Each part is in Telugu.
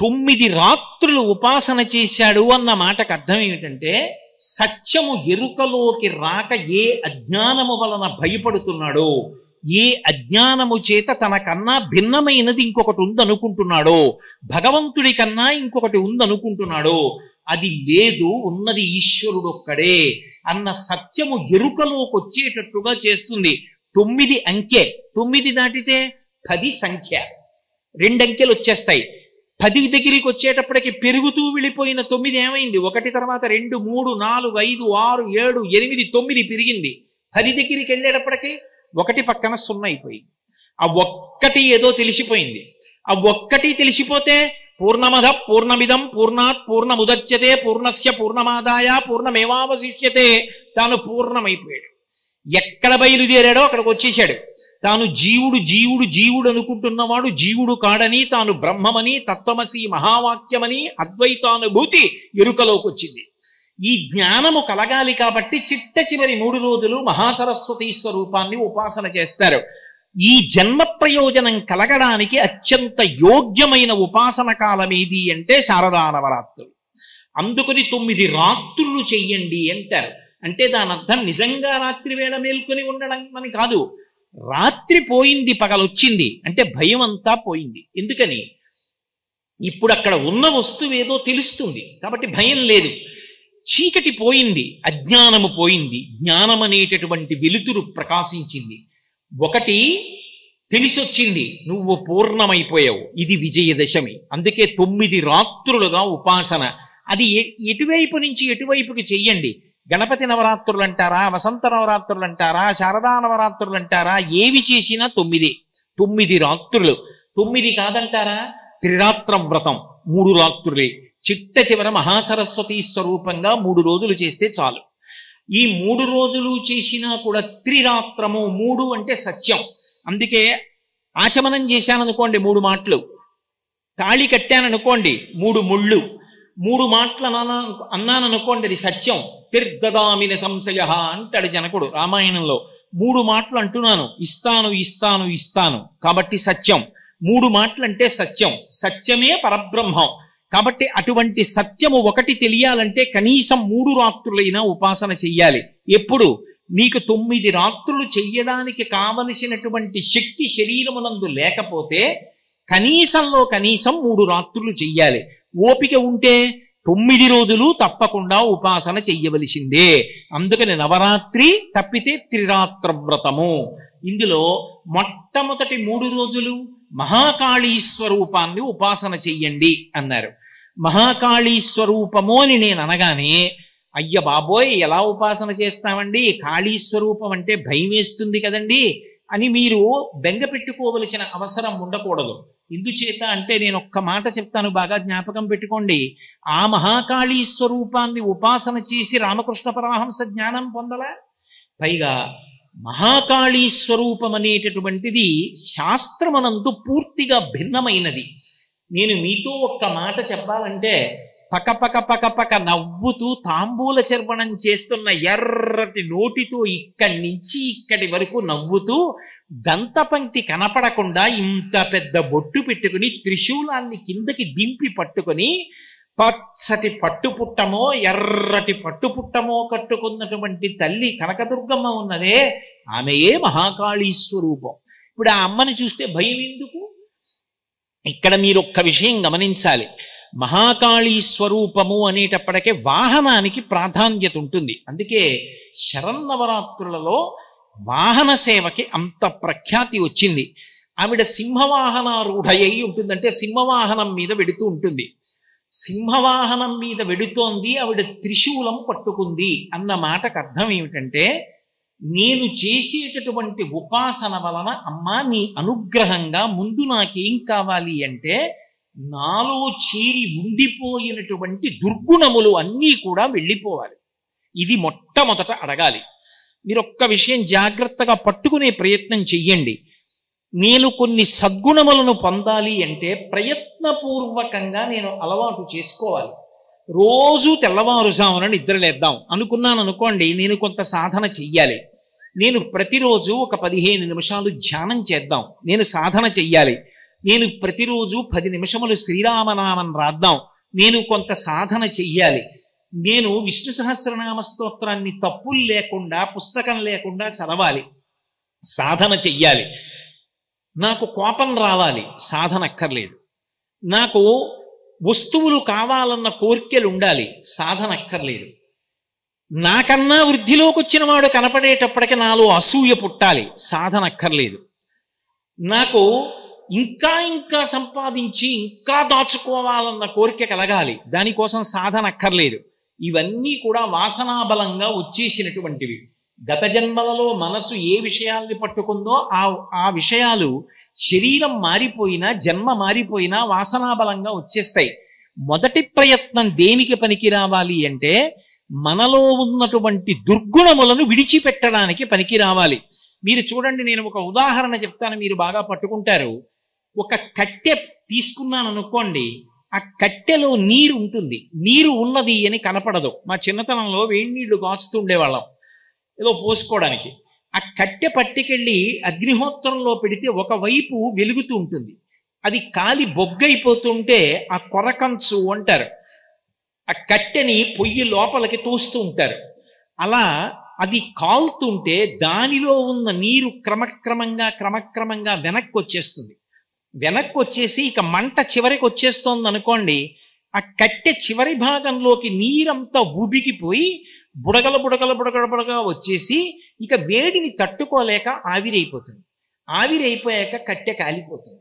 తొమ్మిది రాత్రులు ఉపాసన చేశాడు అన్న మాటకు అర్థం ఏమిటంటే సత్యము ఎరుకలోకి రాక ఏ అజ్ఞానము వలన భయపడుతున్నాడో ఏ అజ్ఞానము చేత తనకన్నా భిన్నమైనది ఇంకొకటి ఉందనుకుంటున్నాడో భగవంతుడి కన్నా ఇంకొకటి ఉందనుకుంటున్నాడో అది లేదు ఉన్నది ఈశ్వరుడు ఒక్కడే అన్న సత్యము ఎరుకలోకి వచ్చేటట్టుగా చేస్తుంది తొమ్మిది అంకె తొమ్మిది దాటితే పది సంఖ్య రెండంకెలు వచ్చేస్తాయి పది దగ్గరికి వచ్చేటప్పటికి పెరుగుతూ వెళ్ళిపోయిన తొమ్మిది ఏమైంది ఒకటి తర్వాత రెండు మూడు నాలుగు ఐదు ఆరు ఏడు ఎనిమిది తొమ్మిది పెరిగింది పది దగ్గరికి వెళ్ళేటప్పటికి ఒకటి పక్కన సున్నా అయిపోయింది ఆ ఒక్కటి ఏదో తెలిసిపోయింది ఆ ఒక్కటి తెలిసిపోతే పూర్ణమద పూర్ణమిదం పూర్ణాత్ పూర్ణముదచ్యతే పూర్ణస్య పూర్ణమాదాయ పూర్ణమేవావశిష్యతే తాను పూర్ణమైపోయాడు ఎక్కడ బయలుదేరాడో అక్కడికి వచ్చేసాడు తాను జీవుడు జీవుడు జీవుడు అనుకుంటున్నవాడు జీవుడు కాడని తాను బ్రహ్మమని తత్వమసి మహావాక్యమని అద్వైతానుభూతి ఎరుకలోకి వచ్చింది ఈ జ్ఞానము కలగాలి కాబట్టి చిట్ట చివరి మూడు రోజులు మహాసరస్వతి స్వరూపాన్ని ఉపాసన చేస్తారు ఈ జన్మ ప్రయోజనం కలగడానికి అత్యంత యోగ్యమైన ఉపాసన కాలం ఏది అంటే శారదా నవరాత్రులు అందుకని తొమ్మిది రాత్రులు చెయ్యండి అంటారు అంటే దాని అర్థం నిజంగా రాత్రి వేళ మేల్కొని ఉండడం అని కాదు రాత్రి పోయింది పగలొచ్చింది అంటే భయం అంతా పోయింది ఎందుకని ఇప్పుడు అక్కడ ఉన్న వస్తువు ఏదో తెలుస్తుంది కాబట్టి భయం లేదు చీకటి పోయింది అజ్ఞానము పోయింది జ్ఞానం అనేటటువంటి వెలుతురు ప్రకాశించింది ఒకటి తెలిసొచ్చింది నువ్వు పూర్ణమైపోయావు ఇది విజయదశమి అందుకే తొమ్మిది రాత్రులుగా ఉపాసన అది ఎ- ఎటువైపు నుంచి ఎటువైపుకి చెయ్యండి గణపతి నవరాత్రులు అంటారా వసంత నవరాత్రులు అంటారా శారదా నవరాత్రులు అంటారా ఏవి చేసినా తొమ్మిది తొమ్మిది రాత్రులు తొమ్మిది కాదంటారా త్రిరాత్ర వ్రతం మూడు రాత్రులే చిట్ట చివర మహాసరస్వతి స్వరూపంగా మూడు రోజులు చేస్తే చాలు ఈ మూడు రోజులు చేసినా కూడా త్రిరాత్రము మూడు అంటే సత్యం అందుకే ఆచమనం చేశాననుకోండి మూడు మాటలు తాళి కట్టాననుకోండి మూడు ముళ్ళు మూడు మాటలు అన్నా అన్నాననుకోండి అది సత్యం తీర్థగామిన సంశయ అంటాడు జనకుడు రామాయణంలో మూడు మాటలు అంటున్నాను ఇస్తాను ఇస్తాను ఇస్తాను కాబట్టి సత్యం మూడు మాటలు అంటే సత్యం సత్యమే పరబ్రహ్మం కాబట్టి అటువంటి సత్యము ఒకటి తెలియాలంటే కనీసం మూడు రాత్రులైనా ఉపాసన చెయ్యాలి ఎప్పుడు నీకు తొమ్మిది రాత్రులు చెయ్యడానికి కావలసినటువంటి శక్తి శరీరమునందు లేకపోతే కనీసంలో కనీసం మూడు రాత్రులు చెయ్యాలి ఓపిక ఉంటే తొమ్మిది రోజులు తప్పకుండా ఉపాసన చెయ్యవలసిందే అందుకని నవరాత్రి తప్పితే త్రిరాత్ర వ్రతము ఇందులో మొట్టమొదటి మూడు రోజులు మహాకాళీ స్వరూపాన్ని ఉపాసన చెయ్యండి అన్నారు మహాకాళీ స్వరూపము అని నేను అనగానే అయ్య బాబోయ్ ఎలా ఉపాసన చేస్తామండి కాళీ స్వరూపం అంటే భయం వేస్తుంది కదండి అని మీరు బెంగ పెట్టుకోవలసిన అవసరం ఉండకూడదు ఎందుచేత అంటే నేను ఒక్క మాట చెప్తాను బాగా జ్ఞాపకం పెట్టుకోండి ఆ మహాకాళీ స్వరూపాన్ని ఉపాసన చేసి రామకృష్ణ పరమహంస జ్ఞానం పొందలా పైగా మహాకాళీ స్వరూపం అనేటటువంటిది శాస్త్రమనందు పూర్తిగా భిన్నమైనది నేను మీతో ఒక్క మాట చెప్పాలంటే పక పక పక పక నవ్వుతూ తాంబూల చర్వణం చేస్తున్న ఎర్రటి నోటితో ఇక్కడి నుంచి ఇక్కడి వరకు నవ్వుతూ దంతపంక్తి కనపడకుండా ఇంత పెద్ద బొట్టు పెట్టుకుని త్రిశూలాన్ని కిందకి దింపి పట్టుకొని పచ్చటి పట్టుపుట్టమో ఎర్రటి పట్టుపుట్టమో కట్టుకున్నటువంటి తల్లి కనకదుర్గమ్మ ఉన్నదే ఆమెయే మహాకాళీ స్వరూపం ఇప్పుడు ఆ అమ్మని చూస్తే భయం ఎందుకు ఇక్కడ మీరు ఒక్క విషయం గమనించాలి మహాకాళీ స్వరూపము అనేటప్పటికే వాహనానికి ప్రాధాన్యత ఉంటుంది అందుకే శరన్నవరాత్రులలో వాహన సేవకి అంత ప్రఖ్యాతి వచ్చింది ఆవిడ సింహవాహనారూఢయ్యి ఉంటుందంటే సింహవాహనం మీద వెడుతూ ఉంటుంది సింహవాహనం మీద వెడుతోంది ఆవిడ త్రిశూలం పట్టుకుంది అన్న మాటకు అర్థం ఏమిటంటే నేను చేసేటటువంటి ఉపాసన వలన అమ్మా నీ అనుగ్రహంగా ముందు నాకేం కావాలి అంటే నాలో చేరి ఉండిపోయినటువంటి దుర్గుణములు అన్నీ కూడా వెళ్ళిపోవాలి ఇది మొట్టమొదట అడగాలి మీరు ఒక్క విషయం జాగ్రత్తగా పట్టుకునే ప్రయత్నం చెయ్యండి నేను కొన్ని సద్గుణములను పొందాలి అంటే ప్రయత్నపూర్వకంగా నేను అలవాటు చేసుకోవాలి రోజు తెల్లవారుజామున నిద్రలేద్దాం అనుకున్నాను అనుకోండి నేను కొంత సాధన చెయ్యాలి నేను ప్రతిరోజు ఒక పదిహేను నిమిషాలు ధ్యానం చేద్దాం నేను సాధన చెయ్యాలి నేను ప్రతిరోజు పది నిమిషములు శ్రీరామనామం రాద్దాం నేను కొంత సాధన చెయ్యాలి నేను విష్ణు సహస్రనామ స్తోత్రాన్ని తప్పులు లేకుండా పుస్తకం లేకుండా చదవాలి సాధన చెయ్యాలి నాకు కోపం రావాలి సాధన అక్కర్లేదు నాకు వస్తువులు కావాలన్న కోరికలు ఉండాలి సాధన అక్కర్లేదు నాకన్నా వృద్ధిలోకి వచ్చిన వాడు కనపడేటప్పటికి నాలో అసూయ పుట్టాలి సాధన అక్కర్లేదు నాకు ఇంకా ఇంకా సంపాదించి ఇంకా దాచుకోవాలన్న కోరిక కలగాలి దానికోసం సాధన అక్కర్లేదు ఇవన్నీ కూడా వాసనాబలంగా వచ్చేసినటువంటివి గత జన్మలలో మనసు ఏ విషయాల్ని పట్టుకుందో ఆ ఆ విషయాలు శరీరం మారిపోయినా జన్మ మారిపోయినా వాసనాబలంగా వచ్చేస్తాయి మొదటి ప్రయత్నం దేనికి పనికి రావాలి అంటే మనలో ఉన్నటువంటి దుర్గుణములను విడిచిపెట్టడానికి పనికి రావాలి మీరు చూడండి నేను ఒక ఉదాహరణ చెప్తాను మీరు బాగా పట్టుకుంటారు ఒక కట్టె తీసుకున్నాను అనుకోండి ఆ కట్టెలో నీరు ఉంటుంది నీరు ఉన్నది అని కనపడదు మా చిన్నతనంలో వేడి నీళ్లు కాచుతుండేవాళ్ళం ఏదో పోసుకోవడానికి ఆ కట్టె పట్టుకెళ్ళి అగ్నిహోత్రంలో పెడితే ఒకవైపు వెలుగుతూ ఉంటుంది అది కాలి బొగ్గైపోతుంటే ఆ కొరకంచు అంటారు ఆ కట్టెని పొయ్యి లోపలికి తోస్తూ ఉంటారు అలా అది కాలుతుంటే దానిలో ఉన్న నీరు క్రమక్రమంగా క్రమక్రమంగా వెనక్కి వచ్చేస్తుంది వెనక్కి వచ్చేసి ఇక మంట చివరికి వచ్చేస్తోంది అనుకోండి ఆ కట్టె చివరి భాగంలోకి నీరంతా ఉబికిపోయి బుడగల బుడగల బుడగల బుడగ వచ్చేసి ఇక వేడిని తట్టుకోలేక ఆవిరైపోతుంది ఆవిరైపోయాక కట్టె కాలిపోతుంది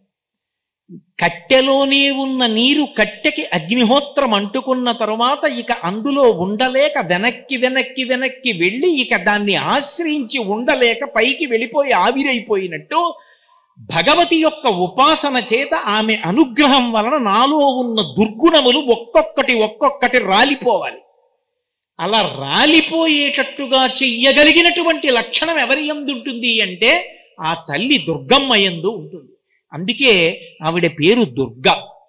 కట్టెలోనే ఉన్న నీరు కట్టెకి అగ్నిహోత్రం అంటుకున్న తరువాత ఇక అందులో ఉండలేక వెనక్కి వెనక్కి వెనక్కి వెళ్ళి ఇక దాన్ని ఆశ్రయించి ఉండలేక పైకి వెళ్ళిపోయి ఆవిరైపోయినట్టు భగవతి యొక్క ఉపాసన చేత ఆమె అనుగ్రహం వలన నాలో ఉన్న దుర్గుణములు ఒక్కొక్కటి ఒక్కొక్కటి రాలిపోవాలి అలా రాలిపోయేటట్టుగా చెయ్యగలిగినటువంటి లక్షణం ఎవరి ఎందు ఉంటుంది అంటే ఆ తల్లి దుర్గమ్మ యందు ఉంటుంది అందుకే ఆవిడ పేరు దుర్గ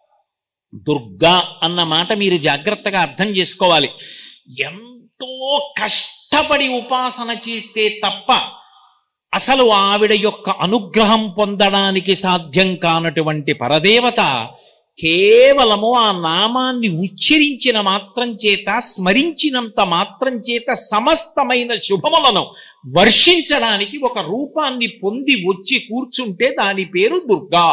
దుర్గా అన్న మాట మీరు జాగ్రత్తగా అర్థం చేసుకోవాలి ఎంతో కష్టపడి ఉపాసన చేస్తే తప్ప అసలు ఆవిడ యొక్క అనుగ్రహం పొందడానికి సాధ్యం కానటువంటి పరదేవత కేవలము ఆ నామాన్ని ఉచ్చరించిన మాత్రం చేత స్మరించినంత మాత్రం చేత సమస్తమైన శుభములను వర్షించడానికి ఒక రూపాన్ని పొంది వచ్చి కూర్చుంటే దాని పేరు దుర్గా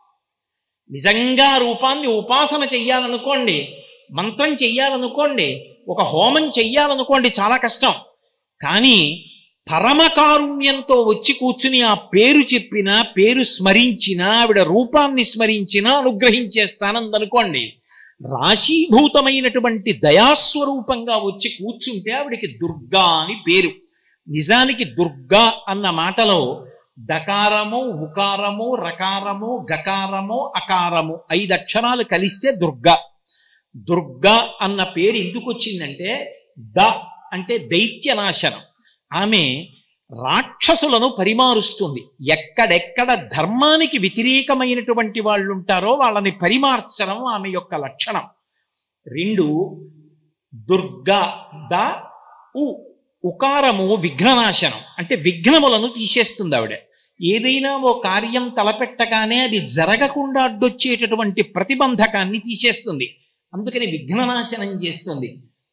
నిజంగా రూపాన్ని ఉపాసన చెయ్యాలనుకోండి మంత్రం చెయ్యాలనుకోండి ఒక హోమం చెయ్యాలనుకోండి చాలా కష్టం కానీ పరమకారుణ్యంతో వచ్చి కూర్చుని ఆ పేరు చెప్పినా పేరు స్మరించినా ఆవిడ రూపాన్ని స్మరించినా అనుగ్రహించేస్తానందనుకోండి రాశీభూతమైనటువంటి దయాస్వరూపంగా వచ్చి కూర్చుంటే ఆవిడికి దుర్గా అని పేరు నిజానికి దుర్గా అన్న మాటలో డకారము ఉకారము రకారము గకారము అకారము ఐదు అక్షరాలు కలిస్తే దుర్గా దుర్గా అన్న పేరు ఎందుకు వచ్చిందంటే ద అంటే దైత్యనాశనం ఆమె రాక్షసులను పరిమారుస్తుంది ఎక్కడెక్కడ ధర్మానికి వ్యతిరేకమైనటువంటి వాళ్ళు ఉంటారో వాళ్ళని పరిమార్చడం ఆమె యొక్క లక్షణం రెండు దుర్గా ద ఉ ఉకారము విఘ్ననాశనం అంటే విఘ్నములను తీసేస్తుంది ఆవిడ ఏదైనా ఓ కార్యం తలపెట్టగానే అది జరగకుండా అడ్డొచ్చేటటువంటి ప్రతిబంధకాన్ని తీసేస్తుంది అందుకని విఘ్ననాశనం చేస్తుంది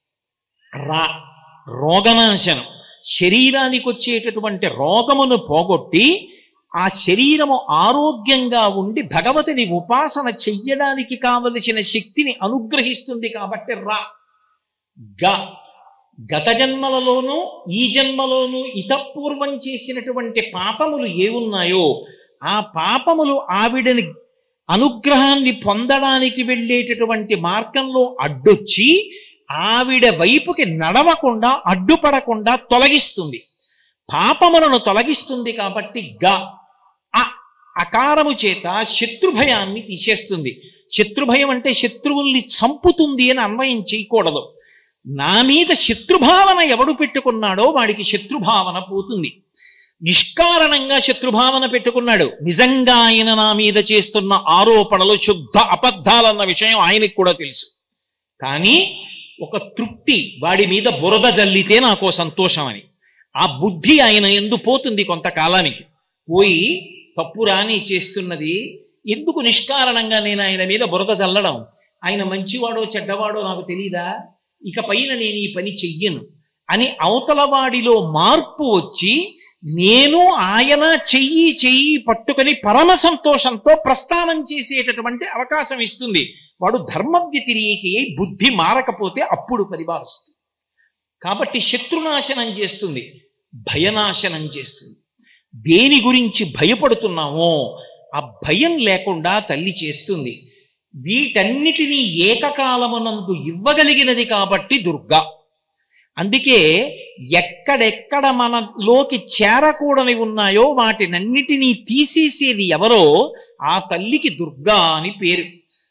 రా రోగనాశనం శరీరానికి వచ్చేటటువంటి రోగమును పోగొట్టి ఆ శరీరము ఆరోగ్యంగా ఉండి భగవతిని ఉపాసన చెయ్యడానికి కావలసిన శక్తిని అనుగ్రహిస్తుంది కాబట్టి రా గ గత జన్మలలోనూ ఈ జన్మలోనూ ఇతపూర్వం చేసినటువంటి పాపములు ఏమున్నాయో ఆ పాపములు ఆవిడని అనుగ్రహాన్ని పొందడానికి వెళ్ళేటటువంటి మార్గంలో అడ్డొచ్చి ఆవిడ వైపుకి నడవకుండా అడ్డుపడకుండా తొలగిస్తుంది పాపములను తొలగిస్తుంది కాబట్టి గ అ అకారము చేత శత్రుభయాన్ని తీసేస్తుంది శత్రుభయం అంటే శత్రువుల్ని చంపుతుంది అని అన్వయం చేయకూడదు నా మీద శత్రుభావన ఎవడు పెట్టుకున్నాడో వాడికి శత్రుభావన పోతుంది నిష్కారణంగా శత్రుభావన పెట్టుకున్నాడు నిజంగా ఆయన నా మీద చేస్తున్న ఆరోపణలు శుద్ధ అబద్ధాలన్న విషయం ఆయనకు కూడా తెలుసు కానీ ఒక తృప్తి వాడి మీద బురద జల్లితే నాకు సంతోషం అని ఆ బుద్ధి ఆయన ఎందు పోతుంది కొంతకాలానికి పోయి తప్పు రాని చేస్తున్నది ఎందుకు నిష్కారణంగా నేను ఆయన మీద బురద చల్లడం ఆయన మంచివాడో చెడ్డవాడో నాకు తెలీదా ఇక పైన నేను ఈ పని చెయ్యను అని అవతల వాడిలో మార్పు వచ్చి నేను ఆయన చెయ్యి చెయ్యి పట్టుకొని పరమ సంతోషంతో ప్రస్థానం చేసేటటువంటి అవకాశం ఇస్తుంది వాడు ధర్మ వ్యతిరేకి అయి బుద్ధి మారకపోతే అప్పుడు పరిభావిస్తుంది కాబట్టి శత్రునాశనం చేస్తుంది భయనాశనం చేస్తుంది దేని గురించి భయపడుతున్నామో ఆ భయం లేకుండా తల్లి చేస్తుంది వీటన్నిటినీ ఏకకాలమునందు ఇవ్వగలిగినది కాబట్టి దుర్గా అందుకే ఎక్కడెక్కడ మనలోకి చేరకూడని ఉన్నాయో వాటినన్నిటినీ తీసేసేది ఎవరో ఆ తల్లికి దుర్గా అని పేరు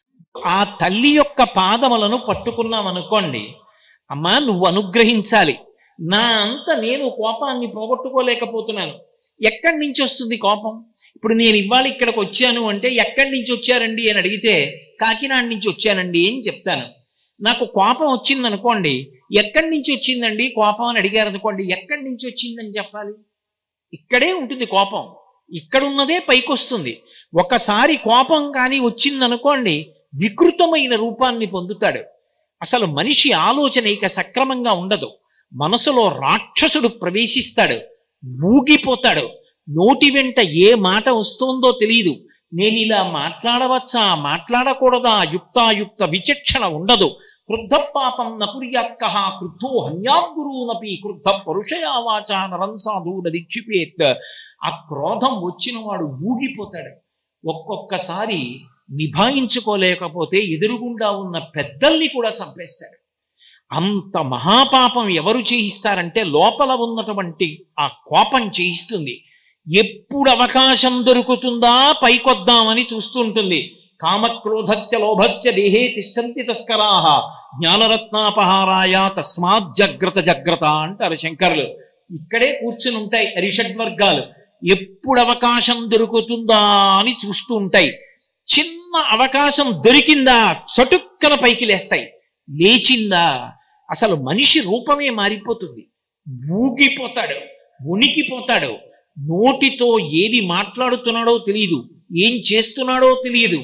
ఆ తల్లి యొక్క పాదములను పట్టుకున్నాం అనుకోండి అమ్మా నువ్వు అనుగ్రహించాలి నా అంత నేను కోపాన్ని పోగొట్టుకోలేకపోతున్నాను ఎక్కడి నుంచి వస్తుంది కోపం ఇప్పుడు నేను ఇవాళ ఇక్కడికి వచ్చాను అంటే ఎక్కడి నుంచి వచ్చారండి అని అడిగితే కాకినాడ నుంచి వచ్చానండి అని చెప్తాను నాకు కోపం వచ్చింది అనుకోండి ఎక్కడి నుంచి వచ్చిందండి కోపం అని అడిగారు అనుకోండి ఎక్కడి నుంచి వచ్చిందని చెప్పాలి ఇక్కడే ఉంటుంది కోపం ఇక్కడ ఉన్నదే పైకి వస్తుంది ఒకసారి కోపం కానీ వచ్చిందనుకోండి వికృతమైన రూపాన్ని పొందుతాడు అసలు మనిషి ఆలోచన ఇక సక్రమంగా ఉండదు మనసులో రాక్షసుడు ప్రవేశిస్తాడు ఊగిపోతాడు నోటి వెంట ఏ మాట వస్తుందో తెలియదు నేను ఇలా మాట్లాడవచ్చా మాట్లాడకూడదా యుక్తాయుక్త విచక్షణ ఉండదు క్రుద్ధ పాపం నపుర్యాత్క క్రుద్ధో హన్యాగురునపి క్రుద్ధ పరుషయా వాచ నరం సాధూన దీక్షిపేత్ ఆ క్రోధం వచ్చిన వాడు ఊగిపోతాడు ఒక్కొక్కసారి నిభాయించుకోలేకపోతే ఎదురుగుండా ఉన్న పెద్దల్ని కూడా చంపేస్తాడు అంత మహాపాపం ఎవరు చేయిస్తారంటే లోపల ఉన్నటువంటి ఆ కోపం చేయిస్తుంది ఎప్పుడు అవకాశం దొరుకుతుందా పైకొద్దామని చూస్తుంటుంది కామక్రోధశ్చ లోభశ్చ దేహే తిష్టంతి తస్కరాహ జ్ఞానరత్నాపహారాయ తస్మాత్ జగ్రత జగ్రత అంటారు శంకరులు ఇక్కడే కూర్చుని ఉంటాయి అరిషడ్వర్గాలు ఎప్పుడు అవకాశం దొరుకుతుందా అని చూస్తూ ఉంటాయి చిన్న అవకాశం దొరికిందా చటుక్కన పైకి లేస్తాయి లేచిందా అసలు మనిషి రూపమే మారిపోతుంది ఊగిపోతాడు ఉనికిపోతాడు నోటితో ఏది మాట్లాడుతున్నాడో తెలియదు ఏం చేస్తున్నాడో తెలియదు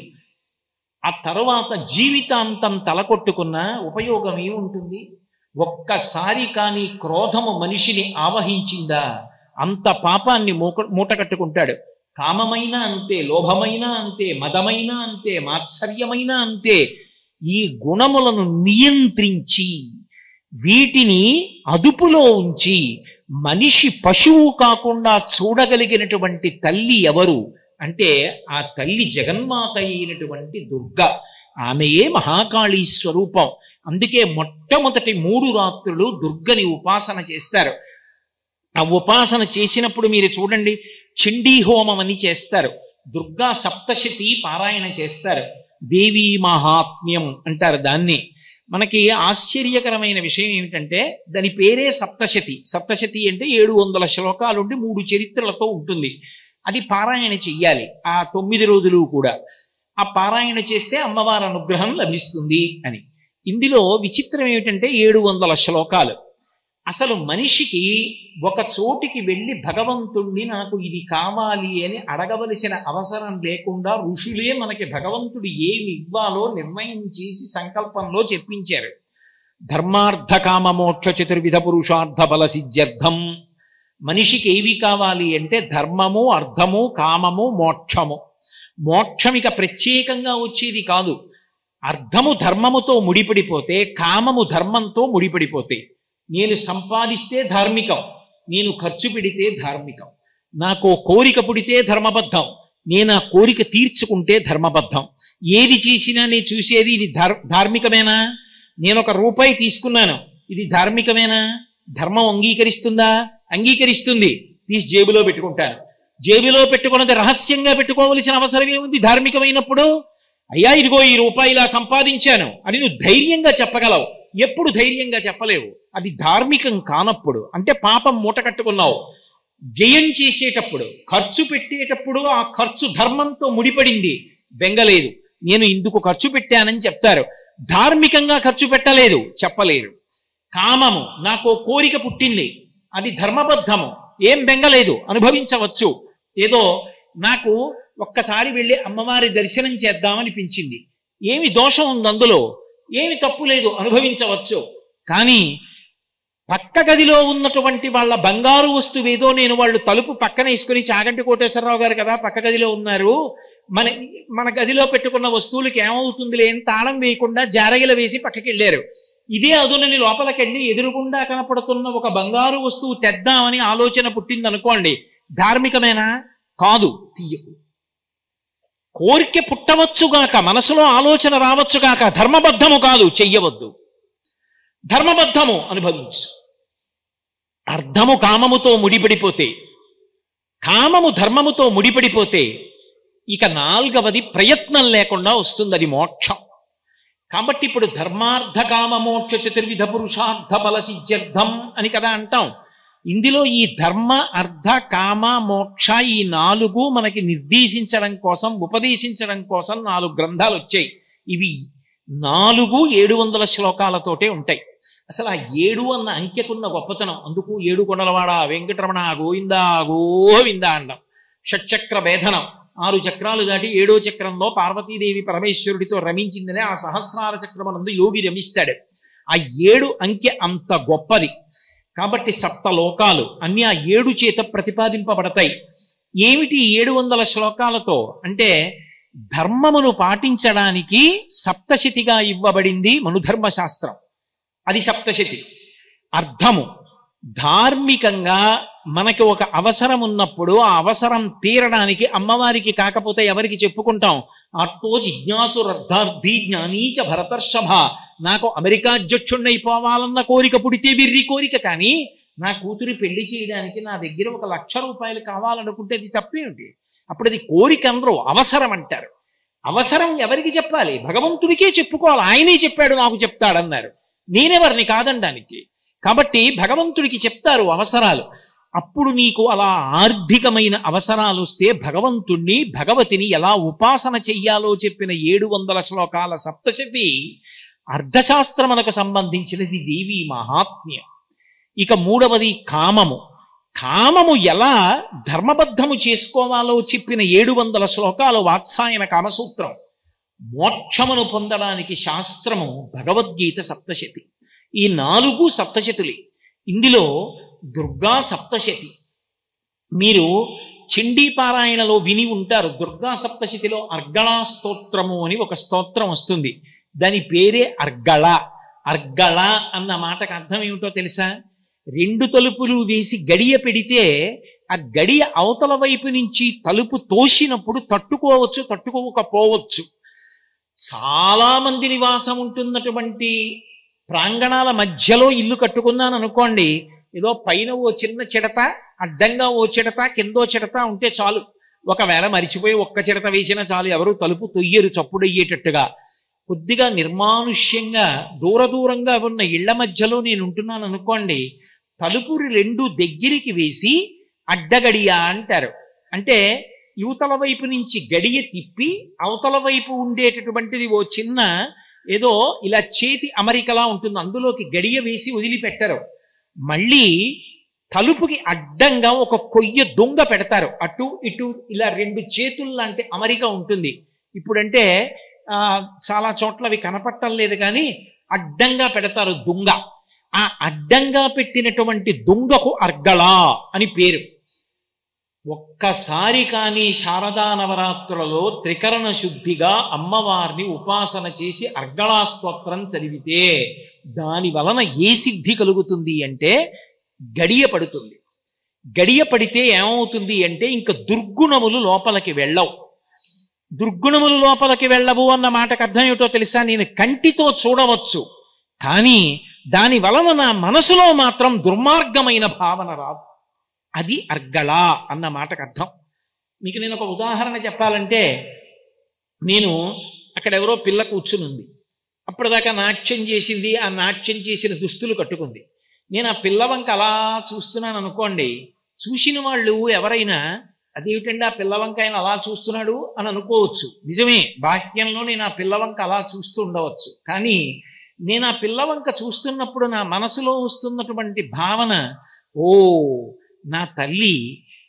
ఆ తర్వాత జీవితాంతం తలకొట్టుకున్న ఉపయోగం ఏముంటుంది ఒక్కసారి కానీ క్రోధము మనిషిని ఆవహించిందా అంత పాపాన్ని మూక మూట కట్టుకుంటాడు కామమైనా అంతే లోభమైనా అంతే మదమైనా అంతే మాత్సర్యమైనా అంతే ఈ గుణములను నియంత్రించి వీటిని అదుపులో ఉంచి మనిషి పశువు కాకుండా చూడగలిగినటువంటి తల్లి ఎవరు అంటే ఆ తల్లి జగన్మాత అయినటువంటి దుర్గ ఆమెయే మహాకాళీ స్వరూపం అందుకే మొట్టమొదటి మూడు రాత్రులు దుర్గని ఉపాసన చేస్తారు ఆ ఉపాసన చేసినప్పుడు మీరు చూడండి చండీ హోమం అని చేస్తారు దుర్గా సప్తశతి పారాయణ చేస్తారు దేవీ మహాత్మ్యం అంటారు దాన్ని మనకి ఆశ్చర్యకరమైన విషయం ఏమిటంటే దాని పేరే సప్తశతి సప్తశతి అంటే ఏడు వందల శ్లోకాలుండి మూడు చరిత్రలతో ఉంటుంది అది పారాయణ చెయ్యాలి ఆ తొమ్మిది రోజులు కూడా ఆ పారాయణ చేస్తే అమ్మవారి అనుగ్రహం లభిస్తుంది అని ఇందులో విచిత్రం ఏమిటంటే ఏడు వందల శ్లోకాలు అసలు మనిషికి ఒక చోటికి వెళ్ళి భగవంతుణ్ణి నాకు ఇది కావాలి అని అడగవలసిన అవసరం లేకుండా ఋషులే మనకి భగవంతుడు ఏమి ఇవ్వాలో నిర్ణయం చేసి సంకల్పంలో చెప్పించారు ధర్మార్థ కామ మోక్ష చతుర్విధ పురుషార్థ బల సిద్ధ్యర్థం మనిషికి ఏవి కావాలి అంటే ధర్మము అర్థము కామము మోక్షము మోక్షం ఇక ప్రత్యేకంగా వచ్చేది కాదు అర్థము ధర్మముతో ముడిపడిపోతే కామము ధర్మంతో ముడిపడిపోతే నేను సంపాదిస్తే ధార్మికం నేను ఖర్చు పెడితే ధార్మికం నాకు ఓ కోరిక పుడితే ధర్మబద్ధం నేను ఆ కోరిక తీర్చుకుంటే ధర్మబద్ధం ఏది చేసినా నేను చూసేది ఇది ధార్ ధార్మికమేనా నేను ఒక రూపాయి తీసుకున్నాను ఇది ధార్మికమేనా ధర్మం అంగీకరిస్తుందా అంగీకరిస్తుంది తీసి జేబులో పెట్టుకుంటాను జేబులో పెట్టుకున్నది రహస్యంగా పెట్టుకోవలసిన అవసరం ఏముంది ధార్మికమైనప్పుడు అయ్యా ఇదిగో ఈ రూపాయి ఇలా సంపాదించాను అని నువ్వు ధైర్యంగా చెప్పగలవు ఎప్పుడు ధైర్యంగా చెప్పలేవు అది ధార్మికం కానప్పుడు అంటే పాపం మూట కట్టుకున్నావు వ్యయం చేసేటప్పుడు ఖర్చు పెట్టేటప్పుడు ఆ ఖర్చు ధర్మంతో ముడిపడింది బెంగలేదు నేను ఇందుకు ఖర్చు పెట్టానని చెప్తారు ధార్మికంగా ఖర్చు పెట్టలేదు చెప్పలేరు కామము నాకు ఓ కోరిక పుట్టింది అది ధర్మబద్ధము ఏం బెంగలేదు అనుభవించవచ్చు ఏదో నాకు ఒక్కసారి వెళ్ళి అమ్మవారి దర్శనం చేద్దామనిపించింది ఏమి దోషం ఉంది అందులో ఏమి తప్పు లేదు అనుభవించవచ్చు కానీ పక్క గదిలో ఉన్నటువంటి వాళ్ళ బంగారు వస్తువు ఏదో నేను వాళ్ళు తలుపు పక్కన వేసుకుని చాగంటి కోటేశ్వరరావు గారు కదా పక్క గదిలో ఉన్నారు మన మన గదిలో పెట్టుకున్న వస్తువులకి ఏమవుతుంది లేని తాళం వేయకుండా జారగిల వేసి పక్కకి వెళ్ళారు ఇదే అదునని లోపలికెళ్ళి ఎదురుగుండా కనపడుతున్న ఒక బంగారు వస్తువు తెద్దామని ఆలోచన పుట్టింది అనుకోండి ధార్మికమేనా కాదు తీయకు కోరిక పుట్టవచ్చుగాక మనసులో ఆలోచన రావచ్చుగాక ధర్మబద్ధము కాదు చెయ్యవద్దు ధర్మబద్ధము అనుభవించు అర్థము కామముతో ముడిపడిపోతే కామము ధర్మముతో ముడిపడిపోతే ఇక నాల్గవది ప్రయత్నం లేకుండా వస్తుంది అది మోక్షం కాబట్టి ఇప్పుడు ధర్మార్థ కామ మోక్ష చతుర్విధ పురుషార్థ బల సిద్ధ్యర్థం అని కదా అంటాం ఇందులో ఈ ధర్మ అర్థ కామ మోక్ష ఈ నాలుగు మనకి నిర్దేశించడం కోసం ఉపదేశించడం కోసం నాలుగు గ్రంథాలు వచ్చాయి ఇవి నాలుగు ఏడు వందల శ్లోకాలతోటే ఉంటాయి అసలు ఆ ఏడు అన్న అంకెకున్న గొప్పతనం అందుకు ఏడు కొండలవాడ వెంకటరమణ గోవిందా గోవిందా అండం షట్చక్ర భేదనం ఆరు చక్రాలు దాటి ఏడో చక్రంలో పార్వతీదేవి పరమేశ్వరుడితో రమించిందనే ఆ సహస్రార చక్రమనందు యోగి రమిస్తాడు ఆ ఏడు అంకె అంత గొప్పది కాబట్టి సప్త లోకాలు అన్ని ఆ ఏడు చేత ప్రతిపాదింపబడతాయి ఏమిటి ఏడు వందల శ్లోకాలతో అంటే ధర్మమును పాటించడానికి సప్తశతిగా ఇవ్వబడింది మనుధర్మ శాస్త్రం అది సప్తశతి అర్థము ధార్మికంగా మనకి ఒక అవసరం ఉన్నప్పుడు ఆ అవసరం తీరడానికి అమ్మవారికి కాకపోతే ఎవరికి చెప్పుకుంటాం అర్థో జిజ్ఞాసురర్థార్థి జ్ఞానీచ భరతర్షభ నాకు అమెరికా అధ్యక్షుణ్ణైపోవాలన్న కోరిక పుడితే విర్రి కోరిక కానీ నా కూతురి పెళ్లి చేయడానికి నా దగ్గర ఒక లక్ష రూపాయలు కావాలనుకుంటే అది తప్పేమిటి అప్పుడు అది కోరిక అనరు అవసరం అంటారు అవసరం ఎవరికి చెప్పాలి భగవంతుడికే చెప్పుకోవాలి ఆయనే చెప్పాడు నాకు చెప్తాడన్నారు నేనెవరిని కాదనడానికి కాబట్టి భగవంతుడికి చెప్తారు అవసరాలు అప్పుడు నీకు అలా ఆర్థికమైన అవసరాలు వస్తే భగవంతుణ్ణి భగవతిని ఎలా ఉపాసన చెయ్యాలో చెప్పిన ఏడు వందల శ్లోకాల సప్తశతి అర్థశాస్త్రమునకు సంబంధించినది దేవి మహాత్మ్యం ఇక మూడవది కామము కామము ఎలా ధర్మబద్ధము చేసుకోవాలో చెప్పిన ఏడు వందల శ్లోకాలు వాత్సాయన కామసూత్రం మోక్షమును పొందడానికి శాస్త్రము భగవద్గీత సప్తశతి ఈ నాలుగు సప్తశతులే ఇందులో దుర్గా సప్తశతి మీరు చండీ పారాయణలో విని ఉంటారు దుర్గా సప్తశతిలో అర్గళా స్తోత్రము అని ఒక స్తోత్రం వస్తుంది దాని పేరే అర్గళ అర్గళ అన్న మాటకు అర్థం ఏమిటో తెలుసా రెండు తలుపులు వేసి గడియ పెడితే ఆ గడియ అవతల వైపు నుంచి తలుపు తోసినప్పుడు తట్టుకోవచ్చు తట్టుకోకపోవచ్చు చాలా మంది నివాసం ఉంటున్నటువంటి ప్రాంగణాల మధ్యలో ఇల్లు కట్టుకున్నాను అనుకోండి ఏదో పైన ఓ చిన్న చిడత అడ్డంగా ఓ చిడత కిందో చిడత ఉంటే చాలు ఒకవేళ మరిచిపోయి ఒక్క చిడత వేసినా చాలు ఎవరు తలుపు తొయ్యరు చప్పుడయ్యేటట్టుగా కొద్దిగా నిర్మానుష్యంగా దూర దూరంగా ఉన్న ఇళ్ల మధ్యలో నేను ఉంటున్నాను అనుకోండి తలుపులు రెండు దగ్గరికి వేసి అడ్డగడియ అంటారు అంటే యువతల వైపు నుంచి గడియ తిప్పి అవతల వైపు ఉండేటటువంటిది ఓ చిన్న ఏదో ఇలా చేతి అమరికలా ఉంటుంది అందులోకి గడియ వేసి వదిలిపెట్టరు మళ్ళీ తలుపుకి అడ్డంగా ఒక కొయ్య దొంగ పెడతారు అటు ఇటు ఇలా రెండు చేతుల్లాంటి అమరిక ఉంటుంది ఇప్పుడంటే ఆ, చాలా చోట్ల అవి కనపట్టం లేదు కానీ అడ్డంగా పెడతారు దొంగ ఆ అడ్డంగా పెట్టినటువంటి దొంగకు అర్గళ అని పేరు ఒక్కసారి కానీ శారదా నవరాత్రులలో త్రికరణ శుద్ధిగా అమ్మవారిని ఉపాసన చేసి అర్గళా స్తోత్రం చదివితే దాని వలన ఏ సిద్ధి కలుగుతుంది అంటే గడియ పడుతుంది గడియ పడితే ఏమవుతుంది అంటే ఇంకా దుర్గుణములు లోపలికి వెళ్ళవు దుర్గుణములు లోపలికి వెళ్ళవు అన్న మాటకు అర్థం ఏమిటో తెలుసా నేను కంటితో చూడవచ్చు కానీ దాని వలన నా మనసులో మాత్రం దుర్మార్గమైన భావన రాదు అది అర్గళ అన్న మాటకు అర్థం మీకు నేను ఒక ఉదాహరణ చెప్పాలంటే నేను అక్కడ ఎవరో పిల్ల కూర్చుని ఉంది అప్పటిదాకా నాట్యం చేసింది ఆ నాట్యం చేసిన దుస్తులు కట్టుకుంది నేను ఆ పిల్ల వంక అలా చూస్తున్నాను అనుకోండి చూసిన వాళ్ళు ఎవరైనా అదేమిటండి ఆ పిల్ల వంక ఆయన అలా చూస్తున్నాడు అని అనుకోవచ్చు నిజమే బాహ్యంలో నేను ఆ పిల్ల వంక అలా చూస్తూ ఉండవచ్చు కానీ నేను ఆ పిల్ల వంక చూస్తున్నప్పుడు నా మనసులో వస్తున్నటువంటి భావన ఓ నా తల్లి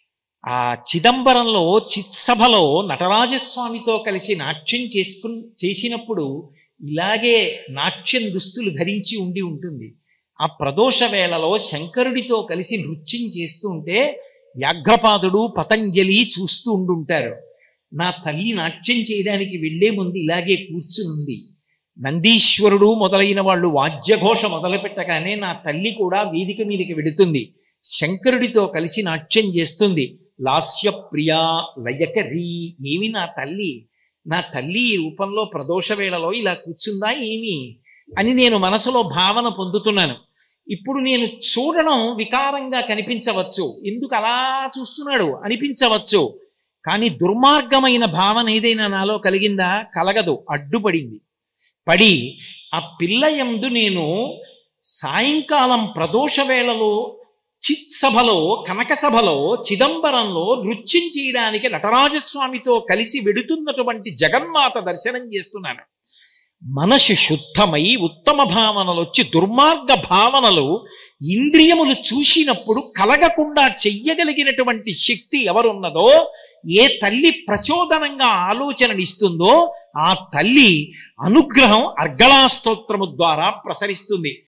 ఆ చిదంబరంలో చిత్సభలో నటరాజస్వామితో కలిసి నాట్యం చేసుకు చేసినప్పుడు ఇలాగే నాట్యం దుస్తులు ధరించి ఉండి ఉంటుంది ఆ ప్రదోష వేళలో శంకరుడితో కలిసి నృత్యం చేస్తూ ఉంటే వ్యాఘ్రపాదుడు పతంజలి చూస్తూ ఉండుంటారు నా తల్లి నాట్యం చేయడానికి వెళ్లే ముందు ఇలాగే కూర్చునుంది నందీశ్వరుడు మొదలైన వాళ్ళు వాద్యఘోష మొదలు పెట్టగానే నా తల్లి కూడా వేదిక మీదకి వెడుతుంది శంకరుడితో కలిసి నాట్యం చేస్తుంది లాస్య ప్రియా లయకరీ ఏమి నా తల్లి నా తల్లి ఈ రూపంలో ప్రదోష వేళలో ఇలా కూర్చుందా ఏమి అని నేను మనసులో భావన పొందుతున్నాను ఇప్పుడు నేను చూడడం వికారంగా కనిపించవచ్చు ఎందుకు అలా చూస్తున్నాడు అనిపించవచ్చు కానీ దుర్మార్గమైన భావన ఏదైనా నాలో కలిగిందా కలగదు అడ్డుపడింది పడి ఆ పిల్ల యందు నేను సాయంకాలం ప్రదోష వేళలో చిత్సభలో కనక సభలో చిదంబరంలో నృత్యం చేయడానికి నటరాజస్వామితో కలిసి వెడుతున్నటువంటి జగన్మాత దర్శనం చేస్తున్నాను మనసు శుద్ధమై ఉత్తమ భావనలు వచ్చి దుర్మార్గ భావనలు ఇంద్రియములు చూసినప్పుడు కలగకుండా చెయ్యగలిగినటువంటి శక్తి ఎవరున్నదో ఏ తల్లి ప్రచోదనంగా ఆలోచననిస్తుందో ఆ తల్లి అనుగ్రహం అర్గళాస్తోత్రము ద్వారా ప్రసరిస్తుంది